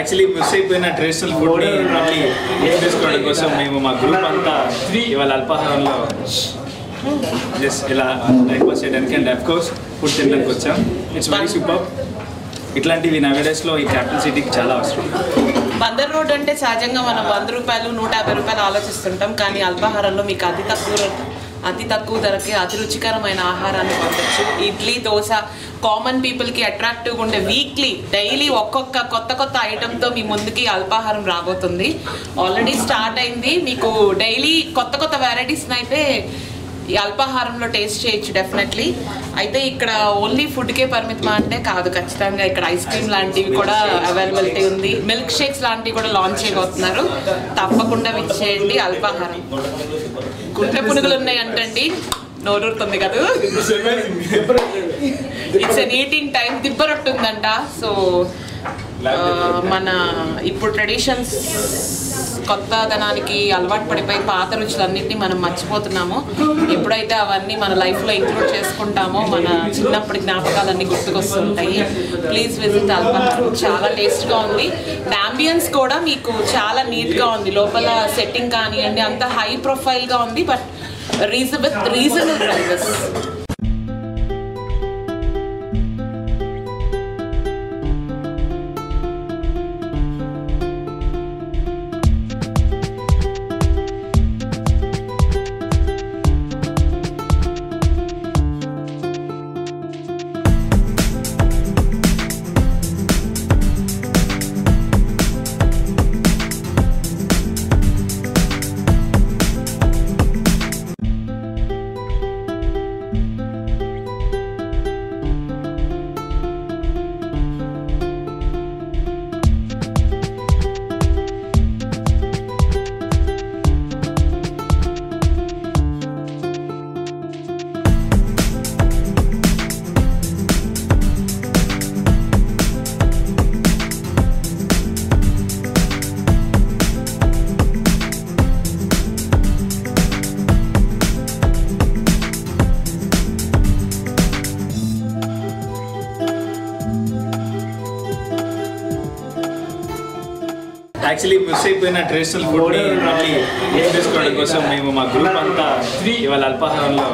actually miss అయిపోయిన traditional food ని మళ్ళీ యూజ్ చేసుకోవడం కోసం మేము మా గ్రూప్ అంతా ఇవాళ అల్పాహారంలో జస్ట్ ఇలా బ్రేక్ఫాస్ట్ చేయడానికి అండ్ అఫ్ కోర్స్ ఫుడ్ తినడానికి వచ్చాం ఇట్స్ వెరీ సూపర్ ఇట్లాంటివి నవేడేస్లో ఈ క్యాపిటల్ సిటీకి చాలా అవసరం బందర్ రోడ్ అంటే సహజంగా మనం వంద రూపాయలు నూట యాభై రూపాయలు ఆలోచిస్తుంటాం కానీ అల్పాహారంలో మీకు అతి తక్కువ అతి తక్కువ ధరకి అతి రుచికరమైన ఆహారాన్ని పొందొచ్చు ఇడ్లీ దోశ కామన్ పీపుల్కి అట్రాక్టివ్గా ఉండే వీక్లీ డైలీ ఒక్కొక్క కొత్త కొత్త ఐటెంతో మీ ముందుకి అల్పాహారం రాబోతుంది ఆల్రెడీ స్టార్ట్ అయింది మీకు డైలీ కొత్త కొత్త వెరైటీస్ని అయితే ఈ అల్పాహారంలో టేస్ట్ చేయొచ్చు డెఫినెట్లీ అయితే ఇక్కడ ఓన్లీ ఫుడ్కే పరిమితం అంటే కాదు ఖచ్చితంగా ఇక్కడ ఐస్ క్రీమ్ లాంటివి కూడా అవైలబిలిటీ ఉంది మిల్క్ షేక్స్ లాంటివి కూడా లాంచ్ చేయబోతున్నారు తప్పకుండా విచ్చేయండి అల్పాహారం గుంటె పునుగులు ఉన్నాయి అంటండి నోరూరుతుంది కదా ఇట్స్ ఎన్ ఈటింగ్ టైం దిబ్బరొట్టు ఉందంట సో మన ఇప్పుడు ట్రెడిషన్స్ కొత్తదనానికి అలవాటు పడిపోయి పాత రుచులన్నింటినీ మనం మర్చిపోతున్నాము ఎప్పుడైతే అవన్నీ మన లైఫ్లో ఇంక్లూడ్ చేసుకుంటామో మన చిన్నప్పటి జ్ఞాపకాలన్నీ గుర్తుకొస్తుంటాయి ప్లీజ్ విజిట్ అల్పాహారం చాలా టేస్ట్గా ఉంది అంబియన్స్ కూడా మీకు చాలా నీట్గా ఉంది లోపల సెట్టింగ్ కానివ్వండి అంత హై ప్రొఫైల్గా ఉంది but reason with reasonable prices actually miss అయిపోయిన ట్రెడిషనల్ ఫుడ్ ని మళ్ళీ యూజ్ చేసుకోవడం కోసం మేము మా గ్రూప్ అంతా ఇవాళ అల్పాహారంలో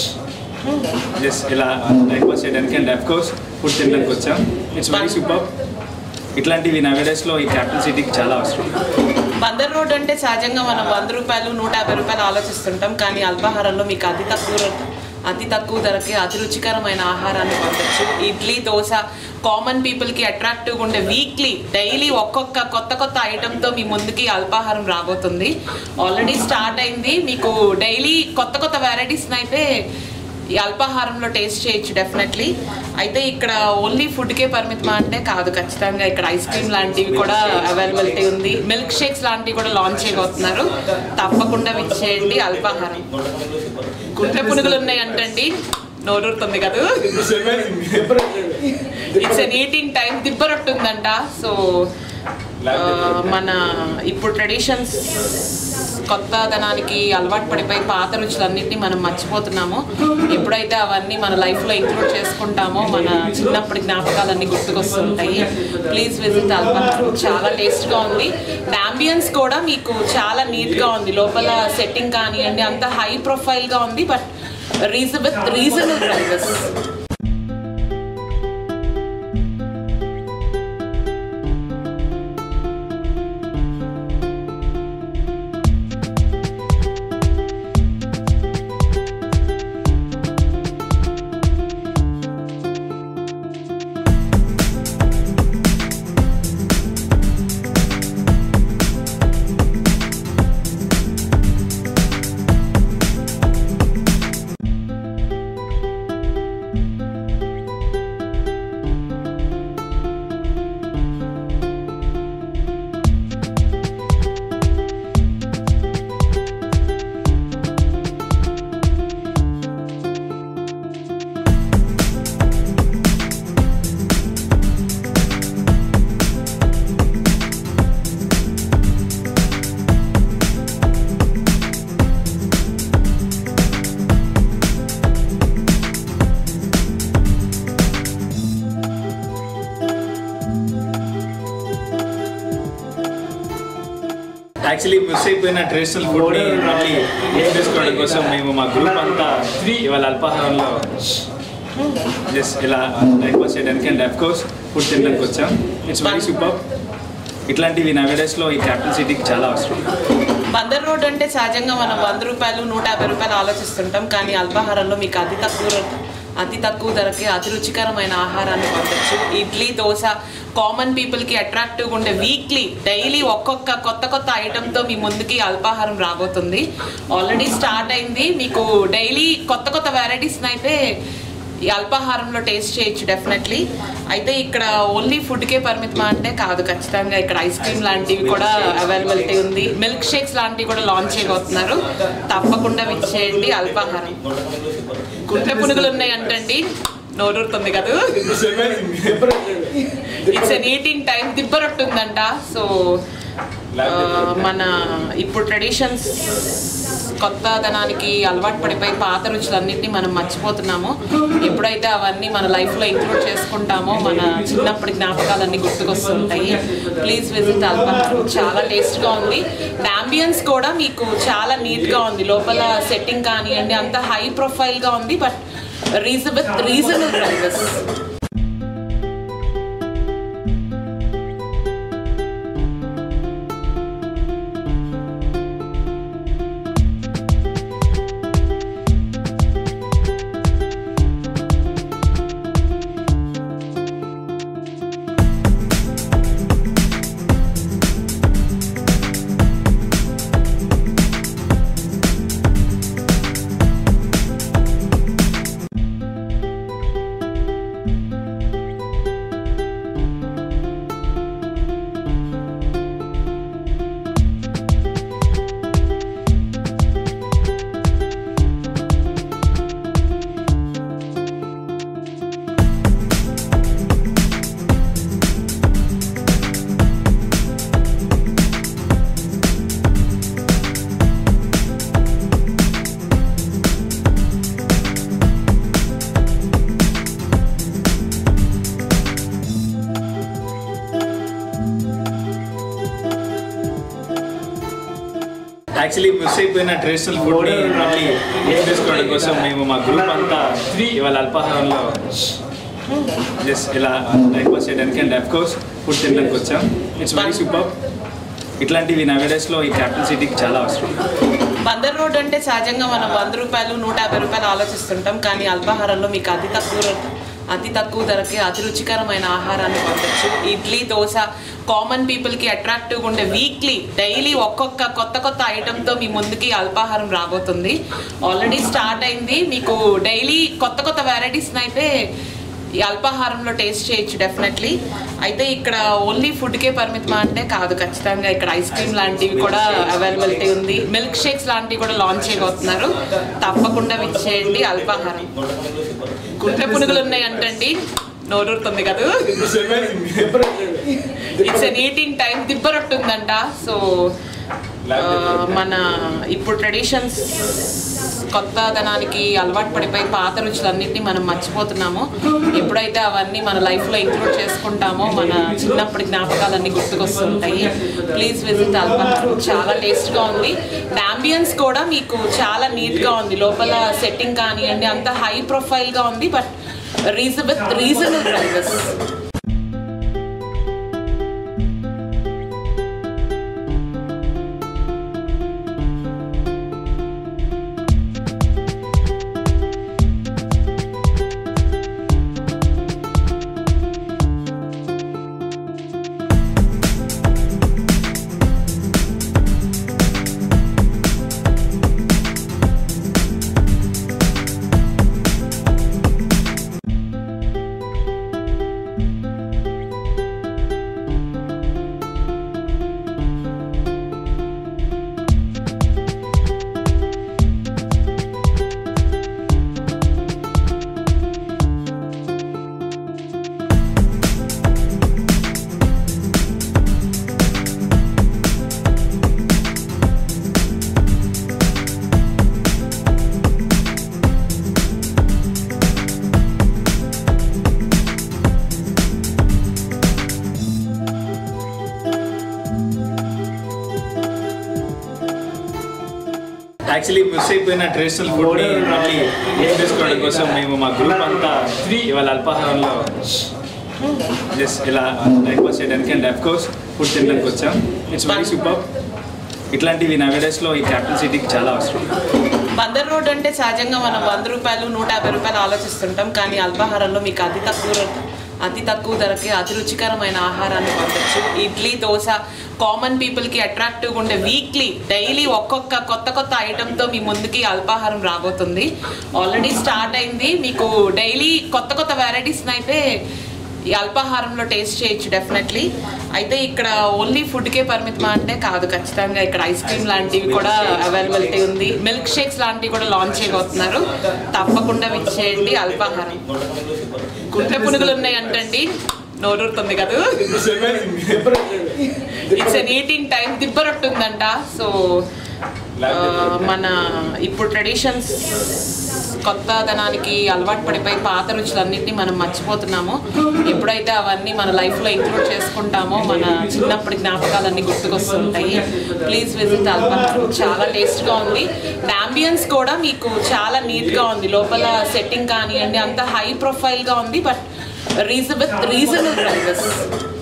జస్ట్ ఇలా బ్రేక్ఫాస్ట్ చేయడానికి అండ్ అఫ్ కోర్స్ ఫుడ్ తినడానికి వచ్చాం ఇట్స్ వెరీ సూపర్ ఇట్లాంటివి నవేడేస్లో ఈ క్యాపిటల్ సిటీకి చాలా అవసరం బందర్ రోడ్ అంటే సహజంగా మనం వంద రూపాయలు నూట యాభై రూపాయలు ఆలోచిస్తుంటాం కానీ అల్పాహారంలో మీకు అతి తక్కువ అతి తక్కువ ధరకి అతి రుచికరమైన ఆహారాన్ని పొందొచ్చు ఇడ్లీ దోశ కామన్ పీపుల్కి అట్రాక్టివ్గా ఉండే వీక్లీ డైలీ ఒక్కొక్క కొత్త కొత్త ఐటెంతో మీ ముందుకి అల్పాహారం రాబోతుంది ఆల్రెడీ స్టార్ట్ అయింది మీకు డైలీ కొత్త కొత్త వెరైటీస్ని అయితే ఈ అల్పాహారంలో టేస్ట్ చేయొచ్చు డెఫినెట్లీ అయితే ఇక్కడ ఓన్లీ ఫుడ్కే పరిమితం అంటే కాదు ఖచ్చితంగా ఇక్కడ ఐస్ క్రీమ్ లాంటివి కూడా అవైలబిలిటీ ఉంది మిల్క్ షేక్స్ లాంటివి కూడా లాంచ్ చేయబోతున్నారు తప్పకుండా విచ్చేయండి అల్పాహారం గుంటె పునుగులు ఉన్నాయి అంటండి నోరూరుతుంది కదా ఇట్స్ ఎన్ ఈటింగ్ టైం దిబ్బరొట్టు ఉందంట సో మన ఇప్పుడు ట్రెడిషన్స్ కొత్తదనానికి అలవాటు పడిపోయి పాత రుచులన్నింటినీ మనం మర్చిపోతున్నాము ఎప్పుడైతే అవన్నీ మన లైఫ్లో ఇంక్లూడ్ చేసుకుంటామో మన చిన్నప్పటి జ్ఞాపకాలన్నీ గుర్తుకొస్తుంటాయి ప్లీజ్ విజిట్ అల్పాహారం చాలా టేస్ట్గా ఉంది అంబియన్స్ కూడా మీకు చాలా నీట్గా ఉంది లోపల సెట్టింగ్ కానివ్వండి అంత హై ప్రొఫైల్గా ఉంది but reason with reasonable prices actually miss అయిపోయిన ట్రెడిషనల్ ఫుడ్ ని మళ్ళీ గుర్తు చేసుకోవడం కోసం మేము మా గ్రూప్ అంతా ఇవాళ అల్పాహారంలో జస్ట్ ఇలా టైం పాస్ చేయడానికి అండ్ అఫ్ కోర్స్ ఫుడ్ తినడానికి వచ్చాం ఇట్స్ వెరీ సూపర్ ఇట్లాంటివి నవేడేస్లో ఈ క్యాపిటల్ సిటీకి చాలా అవసరం బందర్ రోడ్ అంటే సహజంగా మనం వంద రూపాయలు నూట యాభై రూపాయలు ఆలోచిస్తుంటాం కానీ అల్పాహారంలో మీకు అతి తక్కువ అతి తక్కువ ధరకే అతి రుచికరమైన ఆహారాన్ని పొందొచ్చు ఇడ్లీ దోశ కామన్ పీపుల్కి అట్రాక్టివ్గా ఉండే వీక్లీ డైలీ ఒక్కొక్క కొత్త కొత్త ఐటెంతో మీ ముందుకి అల్పాహారం రాబోతుంది ఆల్రెడీ స్టార్ట్ అయింది మీకు డైలీ కొత్త కొత్త వెరైటీస్ని అయితే ఈ అల్పాహారంలో టేస్ట్ చేయొచ్చు డెఫినెట్లీ అయితే ఇక్కడ ఓన్లీ ఫుడ్కే పరిమితమా అంటే కాదు ఖచ్చితంగా ఇక్కడ ఐస్ క్రీమ్ లాంటివి కూడా అవైలబిలిటీ ఉంది మిల్క్ షేక్స్ లాంటివి కూడా లాంచ్ చేయబోతున్నారు తప్పకుండా విచ్చేయండి అల్పాహారం గుండె పునుగులు ఉన్నాయి అంటండి నోరూరుతుంది కదా ఇట్స్ ఎన్ ఈటింగ్ టైం దిబ్బరొట్టు ఉందంట సో మన ఇప్పుడు ట్రెడిషన్స్ కొత్తదనానికి అలవాటు పడిపోయి పాత రుచులన్నింటినీ మనం మర్చిపోతున్నాము ఎప్పుడైతే అవన్నీ మన లైఫ్లో ఇంక్లూడ్ చేసుకుంటామో మన చిన్నప్పటి జ్ఞాపకాలన్నీ గుర్తుకొస్తుంటాయి ప్లీజ్ విజిట్ అల్పాహారం చాలా టేస్ట్గా ఉంది అంబియన్స్ కూడా మీకు చాలా నీట్గా ఉంది లోపల సెట్టింగ్ కానివ్వండి అంత హై ప్రొఫైల్గా ఉంది but reasonable reasonable prices actually miss అయిపోయిన ట్రెడిషనల్ ఫుడ్ ని మళ్ళీ గుర్తు చేసుకోవడం కోసం మేము మా గ్రూప్ అంతా ఇవాళ అల్పాహారంలో జస్ట్ ఇలా టైం పాస్ చేయడానికి అండ్ అఫ్ కోర్స్ ఫుడ్ తినడానికి వచ్చాం ఇట్స్ వెరీ సూపర్ ఇట్లాంటివి నవేడేస్లో ఈ క్యాపిటల్ సిటీకి చాలా అవసరం బందర్ రోడ్ అంటే సహజంగా మనం వంద రూపాయలు నూట యాభై రూపాయలు ఆలోచిస్తుంటాం కానీ అల్పాహారంలో మీకు అతి తక్కువ అతి తక్కువ ధరకే అతి రుచికరమైన ఆహారాన్ని పొందొచ్చు ఇడ్లీ దోశ కామన్ పీపుల్కి అట్రాక్టివ్గా ఉండే వీక్లీ డైలీ ఒక్కొక్క కొత్త కొత్త ఐటెంతో మీ ముందుకి అల్పాహారం రాబోతుంది ఆల్రెడీ స్టార్ట్ అయింది మీకు డైలీ కొత్త కొత్త వెరైటీస్ని అయితే ఈ అల్పాహారంలో టేస్ట్ చేయొచ్చు డెఫినెట్లీ అయితే ఇక్కడ ఓన్లీ ఫుడ్కే పరిమితమా అంటే కాదు ఖచ్చితంగా ఇక్కడ ఐస్ క్రీమ్ లాంటివి కూడా అవైలబిలిటీ ఉంది మిల్క్ షేక్స్ లాంటివి కూడా లాంచ్ చేయబోతున్నారు తప్పకుండా విచ్చేయండి అల్పాహారం గుండె పునుగులు ఉన్నాయి అంటండి నోరూరుతుంది కదా ఇట్స్ ఎన్ ఈటింగ్ టైం దిబ్బరొట్టు ఉందంట సో మన ఇప్పుడు ట్రెడిషన్స్ కొత్తదనానికి అలవాటు పడిపోయి పాత రుచులన్నింటినీ మనం మర్చిపోతున్నాము ఎప్పుడైతే అవన్నీ మన లైఫ్లో ఇంక్లూడ్ చేసుకుంటామో మన చిన్నప్పటి జ్ఞాపకాలన్నీ గుర్తుకొస్తుంటాయి ప్లీజ్ విజిట్ అల్పాహారం చాలా టేస్ట్గా ఉంది అంబియన్స్ కూడా మీకు చాలా నీట్గా ఉంది లోపల సెట్టింగ్ కానివ్వండి అంత హై ప్రొఫైల్గా ఉంది but reasonable reasonable prices actually miss అయిపోయిన ట్రెడిషనల్ ఫుడ్ ని మళ్ళీ గుర్తు చేసుకోవడం కోసం మేము మా గ్రూప్ అంతా ఇవాళ అల్పాహారంలో జస్ట్ ఇలా టైం పాస్ చేయడానికి అండ్ అఫ్ కోర్స్ ఫుడ్ తినడానికి వచ్చాం ఇట్స్ వెరీ సూపర్ ఇట్లాంటివి నవేడేస్ లో ఈ క్యాపిటల్ సిటీకి చాలా అవసరం బందర్ రోడ్ అంటే సహజంగా మనం వంద రూపాయలు నూట యాభై రూపాయలు ఆలోచిస్తుంటాం కానీ అల్పాహారంలో మీకు అతి తక్కువ అతి తక్కువ ధరకి అతి రుచికరమైన ఆహారాన్ని పొందొచ్చు ఇడ్లీ దోశ కామన్ పీపుల్కి అట్రాక్టివ్గా ఉండే వీక్లీ డైలీ ఒక్కొక్క కొత్త కొత్త ఐటెంతో మీ ముందుకి అల్పాహారం రాబోతుంది ఆల్రెడీ స్టార్ట్ అయింది మీకు డైలీ కొత్త కొత్త వెరైటీస్ని అయితే ఈ అల్పాహారంలో టేస్ట్ చేయొచ్చు డెఫినెట్లీ అయితే ఇక్కడ ఓన్లీ ఫుడ్కే పరిమితం అంటే కాదు ఖచ్చితంగా ఇక్కడ ఐస్ క్రీమ్ లాంటివి కూడా అవైలబిలిటీ ఉంది మిల్క్ షేక్స్ లాంటివి కూడా లాంచ్ చేయబోతున్నారు తప్పకుండా విచ్చేయండి అల్పాహారం గుండె పునుగులు ఉన్నాయి అంటండి నోరూరుతుంది కదా ఇట్స్ ఎన్ ఈటింగ్ టైం దిబ్బరొట్టు ఉందంట సో మన ఇప్పుడు ట్రెడిషన్స్ కొత్తదనానికి అలవాటు పడిపోయి పాత రుచులన్నింటినీ మనం మర్చిపోతున్నాము ఎప్పుడైతే అవన్నీ మన లైఫ్లో ఇంక్లూడ్ చేసుకుంటామో మన చిన్నప్పటి జ్ఞాపకాలన్నీ గుర్తుకొస్తుంటాయి ప్లీజ్ విజిట్ అల్పాహారం చాలా టేస్ట్గా ఉంది అంబియన్స్ కూడా మీకు చాలా నీట్గా ఉంది లోపల సెట్టింగ్ కానివ్వండి అంత హై ప్రొఫైల్గా ఉంది but reason with reasonable prices